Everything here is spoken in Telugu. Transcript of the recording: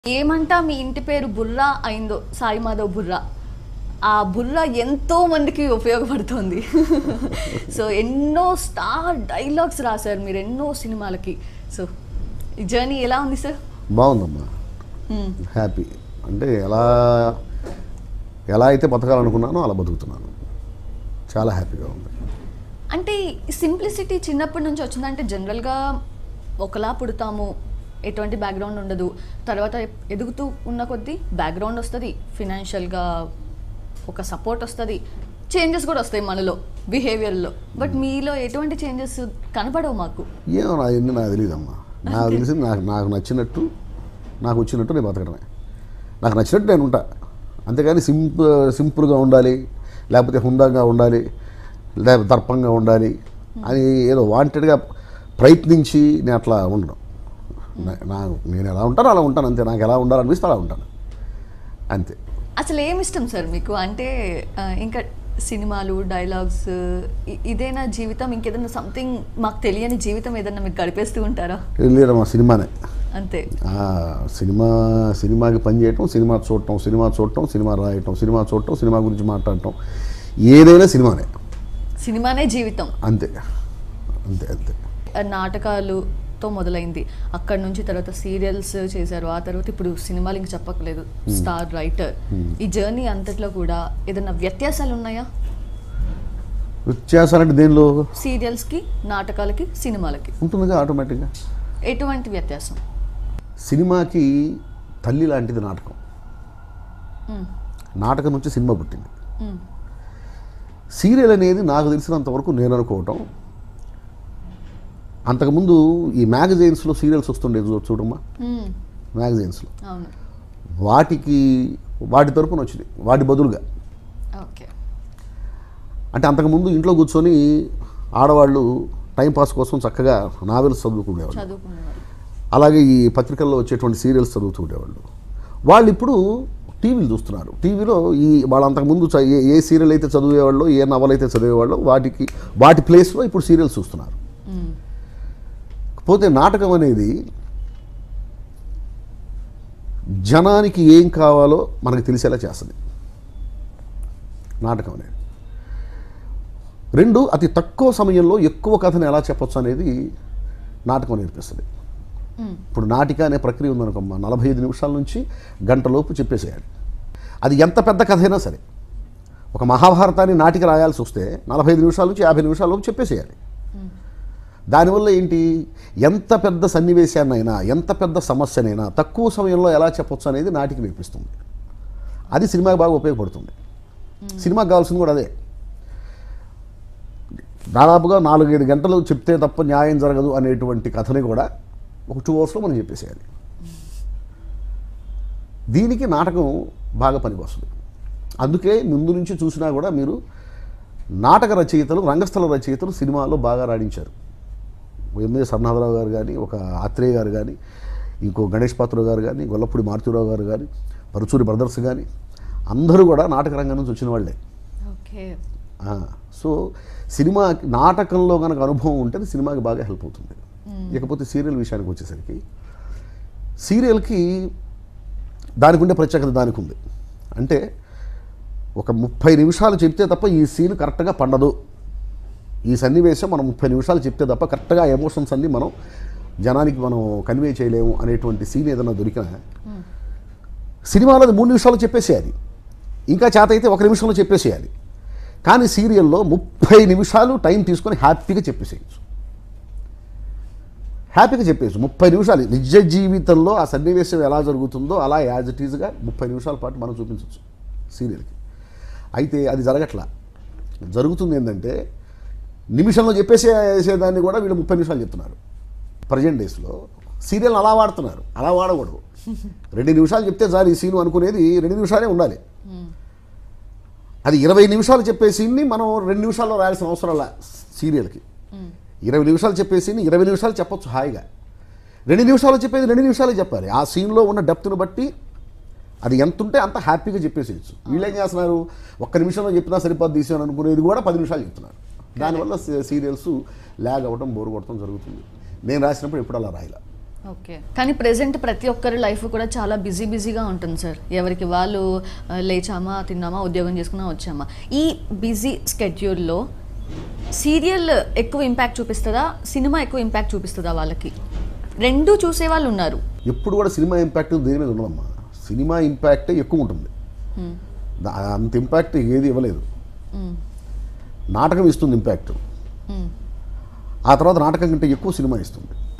ఏమంటా మీ ఇంటి పేరు బుర్రా అయిందో సాయి మాధవ్ బుర్రా ఆ బుర్రా ఎంతో మందికి ఉపయోగపడుతోంది సో ఎన్నో స్టార్ డైలాగ్స్ రాశారు మీరు ఎన్నో సినిమాలకి సో ఈ జర్నీ ఎలా ఉంది సార్ బాగుందమ్మా హ్యాపీ అంటే ఎలా ఎలా అయితే బతకాలనుకున్నానో అలా బతుకుతున్నాను చాలా హ్యాపీగా ఉంది అంటే సింప్లిసిటీ చిన్నప్పటి నుంచి వచ్చిందంటే జనరల్గా ఒకలా పుడతాము ఎటువంటి బ్యాక్గ్రౌండ్ ఉండదు తర్వాత ఎదుగుతూ ఉన్న కొద్దీ బ్యాక్గ్రౌండ్ వస్తుంది ఫినాన్షియల్గా ఒక సపోర్ట్ వస్తుంది చేంజెస్ కూడా వస్తాయి మనలో బిహేవియర్లో బట్ మీలో ఎటువంటి చేంజెస్ కనపడవు మాకు ఏమో నా ఎన్ని నాకు తెలియదమ్మా నాకు తెలిసింది నాకు నాకు నచ్చినట్టు నాకు వచ్చినట్టు నేను బతకడమే నాకు నచ్చినట్టు నేను ఉంటా అంతేగాని సింపుల్ సింపుల్గా ఉండాలి లేకపోతే హుందాగా ఉండాలి లేకపోతే దర్పంగా ఉండాలి అని ఏదో వాంటెడ్గా ప్రయత్నించి నేను అట్లా ఉండను నా- నాకు నేను ఎలా ఉంటానో అలా ఉంటాను అంతే నాకు ఎలా ఉండాలనిపిస్తే అలా ఉంటాను అంతే అసలు ఏమి ఇష్టం సార్ మీకు అంటే ఆ, ఇంకా సినిమాలు డైలాగ్స్ ఇదేనా జీవితం ఇంకేదైనా సంథింగ్ మాకు తెలియని జీవితం ఏదైనా మీకు గడిపేస్తూ ఉంటారా లేదమ్మా సినిమానే అంతే ఆ, సినిమా సినిమాకి పనిచేయటం సినిమా చూడటం సినిమా చూడటం సినిమా రాయటం సినిమా చూడటం సినిమా గురించి మాట్లాడటం ఏదైనా సినిమానే సినిమానే జీవితం అంతే అంతే అంతే ఆ, నాటకాలుతో మొదలైంది అక్కడ నుంచి తర్వాత సీరియల్స్ చేశారు ఆ తర్వాత ఇప్పుడు సినిమాలు ఇంక చెప్పకలేదు స్టార్ రైటర్ ఈ జర్నీ అంతట్లో కూడా ఏదైనా వ్యత్యాసాలు ఉన్నాయా వ్యత్యాసాలంటే దేనిలో సీరియల్స్కి నాటకాలకి సినిమాలకి ఉంటుందిగా ఆటోమేటిక్గా ఎటువంటి వ్యత్యాసం సినిమాకి తల్లి లాంటిది నాటకం మ్మ్. నాటకం నుంచి సినిమా పుట్టింది మ్మ్. సీరియల్ అనేది నాకు తెలిసినంత వరకు నేను అనుకోవటం అంతకుముందు ఈ మ్యాగజైన్స్లో సీరియల్స్ వస్తుండేది చూ- చూడమ్మా మ్మ్. మ్యాగజైన్స్లో అవును వాటికి వాటి తరపున వచ్చింది వాటి బదులుగా ఓకే అంటే అంతకుముందు ఇంట్లో కూర్చొని ఆడవాళ్ళు టైంపాస్ కోసం చక్కగా నావెల్స్ చదువుకునేవాళ్ళు చదువుకునేవారు అలాగే ఈ పత్రికల్లో వచ్చేటువంటి సీరియల్స్ చదువుతుండేవాళ్ళు వాళ్ళు ఇప్పుడు టీవీలు చూస్తున్నారు టీవీలో ఈ వాళ్ళు అంతకుముందు చ- ఏ ఏ సీరియల్ అయితే చదివేవాళ్ళు ఏ నవల్ అయితే చదివేవాళ్ళు వాటికి వాటి ప్లేస్లో ఇప్పుడు సీరియల్స్ చూస్తున్నారు మ్మ్. పోతే నాటకం అనేది జనానికి ఏం కావాలో మనకు తెలిసేలా చేస్తుంది నాటకం అనేది రెండు అతి తక్కువ సమయంలో ఎక్కువ కథను ఎలా చెప్పొచ్చు అనేది నాటకం నేర్పిస్తుంది మ్మ్. ఇప్పుడు నాటిక అనే ప్రక్రియ ఉందనుకోమ్మా నలభై ఐదు నిమిషాల నుంచి గంటలోపు చెప్పేసేయాలి అది ఎంత పెద్ద కథ అయినా సరే ఒక మహాభారతాన్ని నాటిక రాయాల్సి వస్తే నలభై ఐదు నిమిషాల నుంచి యాభై నిమిషాలలోపు చెప్పేసేయాలి దానివల్ల ఏంటి ఎంత పెద్ద సన్నివేశాన్నైనా ఎంత పెద్ద సమస్యనైనా తక్కువ సమయంలో ఎలా చెప్పొచ్చు అనేది నాటిక నేర్పిస్తుంది అది సినిమాకి బాగా ఉపయోగపడుతుంది సినిమాకి కావాల్సింది కూడా అదే దాదాపుగా నాలుగైదు గంటలు చెప్తే తప్ప న్యాయం జరగదు అనేటువంటి కథని కూడా ఒక టూ అవర్స్లో మనం చెప్పేసేయాలి దీనికి నాటకం బాగా పనికొస్తుంది అందుకే ముందు నుంచి చూసినా కూడా మీరు నాటక రచయితలు రంగస్థల రచయితలు సినిమాలో బాగా రాణించారు ఎంఏ సర్నాథరావు గారు కానీ ఒక ఆత్రేయ గారు కానీ ఇంకో గణేష్ పాత్ర గారు కానీ గొల్లపూడి మారుతిరావు గారు కానీ పరుచూరి బ్రదర్స్ కానీ అందరూ కూడా నాటక రంగం నుంచి వచ్చిన వాళ్ళే ఓకే ఆ, సో సినిమా నాటకంలో కనుక అనుభవం ఉంటే అది సినిమాకి బాగా హెల్ప్ అవుతుంది ఇకపోతే సీరియల్ విషయానికి వచ్చేసరికి సీరియల్కి దానికి ఉండే ప్రత్యేకత దానికి ఉంది అంటే ఒక ముప్పై నిమిషాలు చెప్తే తప్ప ఈ సీన్ కరెక్ట్గా పండదు ఈ సన్నివేశం మనం ముప్పై నిమిషాలు చెప్తే తప్ప కరెక్ట్గా ఎమోషన్స్ అన్ని మనం జనానికి మనం కన్వే చేయలేము అనేటువంటి సీన్ ఏదైనా దొరికినా సినిమాలో అది మూడు నిమిషాలు చెప్పేసేయాలి ఇంకా చేత అయితే ఒక నిమిషంలో చెప్పేసేయాలి కానీ సీరియల్లో ముప్పై నిమిషాలు టైం తీసుకొని హ్యాపీగా చెప్పేసేయచ్చు హ్యాపీగా చెప్పేయచ్చు ముప్పై నిమిషాలు నిజ జీవితంలో ఆ సన్నివేశం ఎలా జరుగుతుందో అలా యాజ్ ఇట్ ఈజ్గా ముప్పై నిమిషాల పాటు మనం చూపించవచ్చు సీరియల్కి అయితే అది జరగట్లా జరుగుతుంది ఏంటంటే నిమిషంలో చెప్పేసేసేదాన్ని కూడా వీళ్ళు ముప్పై నిమిషాలు చెప్తున్నారు ప్రజెంట్ డేస్లో సీరియల్ అలా వాడుతున్నారు అలా వాడకూడదు రెండు నిమిషాలు చెప్తే చాలు ఈ సీను అనుకునేది రెండు నిమిషాలే ఉండాలి అది ఇరవై నిమిషాలు చెప్పే సీన్ని మనం రెండు నిమిషాల్లో రాయాల్సిన అవసరం లా సీరియల్కి ఇరవై నిమిషాలు చెప్పే సీన్ని ఇరవై నిమిషాలు చెప్పొచ్చు హాయిగా రెండు నిమిషాలు చెప్పేది రెండు నిమిషాలే చెప్పాలి ఆ సీన్లో ఉన్న డెప్త్ను బట్టి అది ఎంత ఉంటే అంత హ్యాపీగా చెప్పేసేయచ్చు వీళ్ళు ఏం చేస్తున్నారు ఒక్క నిమిషంలో చెప్పినా సరిపోద్ది తీసాను అనుకునేది కూడా పది నిమిషాలు చెప్తున్నారు దానివల్ల సీ- సీరియల్స్ ల్యాగ్ అవ్వడం బోరు కొట్టడం జరుగుతుంది నేను రాసినప్పుడు ఎప్పుడు అలా రాయలే ఓకే కానీ ప్రెసెంట్ ప్రతి ఒక్కరి లైఫ్ కూడా చాలా బిజీ బిజీగా ఉంటుంది సార్ ఎవరికి వాళ్ళు ఆ, లేచామా తిన్నామా ఉద్యోగం చేసుకున్నా వచ్చామా ఈ బిజీ స్కెడ్యూల్లో సీరియల్ ఎక్కువ ఇంపాక్ట్ చూపిస్తుందా సినిమా ఎక్కువ ఇంపాక్ట్ చూపిస్తుందా వాళ్ళకి రెండు చూసే వాళ్ళు ఉన్నారు ఎప్పుడు కూడా సినిమా ఇంపాక్ట్ దేని మీద ఉండదమ్మా సినిమా ఇంపాక్టే ఎక్కువ ఉంటుంది మ్మ్. దా- అంత ఇంపాక్ట్ ఏది ఇవ్వలేదు మ్మ్. నాటకం ఇస్తుంది ఇంపాక్ట్ మ్మ్. ఆ తర్వాత నాటకం కంటే ఎక్కువ సినిమా ఇస్తుంది